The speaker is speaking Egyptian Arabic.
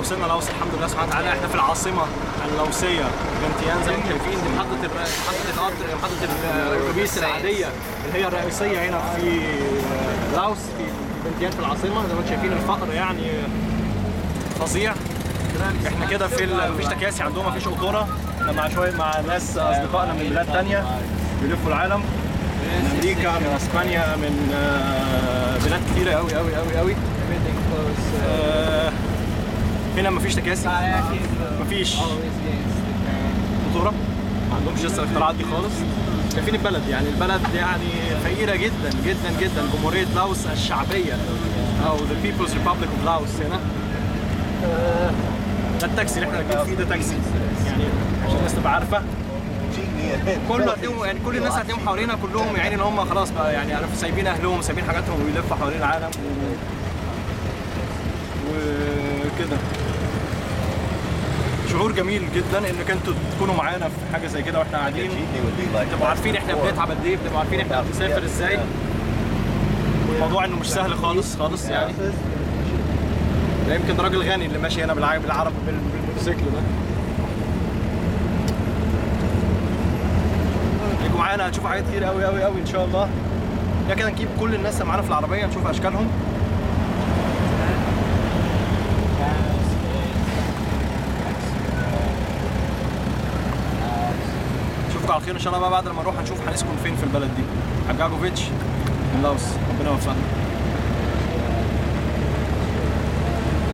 وصلنا لاوس الحمد لله سبحانه وتعالى احنا في العاصمه اللوسيه فينتيان زي ما انتم شايفين دي محطه الر- محطه القطر محطه ال- الاتوبيس العاديه اللي هي الرئيسيه هنا في لاوس في فينتيان في العاصمه زي ما انتم شايفين الفقر يعني فظيع احنا كده في ال- مفيش تكاسي عندهم مفيش قطوره احنا مع شويه مع ناس اصدقائنا من بلاد تانية بيلفوا العالم من امريكا من اسبانيا من آه، بلاد كتيره قوي قوي قوي قوي Everything close. Uh, آه، هنا مفيش تكاسي kayaking. مفيش Always against the current. قطوره ما عندهمش لسه الاختراعات دي خالص شايفين البلد يعني البلد يعني فقيره جدا جدا جدا جمهوريه لاوس الشعبيه او the People's Republic of Laos هنا آه، ده التاكسي اللي احنا راكبين فيه ده تاكسي يعني عشان الناس تبقى عارفه كله هتلاقيهم يعني كل الناس هتلاقيهم حوالينا كلهم يعني ان هم خلاص بقى يعني عارف سايبين اهلهم وسايبين حاجاتهم ويلفوا حوالين العالم و... وكده شعور جميل جدا انك انتوا تكونوا معانا في حاجه زي كده واحنا قاعدين تبقوا عارفين احنا بنتعب قد ايه بتبقوا عارفين احنا بنسافر ازاي الموضوع انه مش سهل خالص خالص يعني ده يمكن راجل غني اللي ماشي هنا بالعربي بالعربي بال- بالموتوسيكل ده يجوا معانا هتشوفوا حاجات كتير قوي قوي قوي ان شاء الله يا كده نجيب كل الناس اللي معانا في العربيه نشوف اشكالهم نشوفكم على خير ان شاء الله بقى بعد لما نروح هنشوف هنسكن فين في البلد دي حجاجوفيتش من لاوس ربنا يوفقنا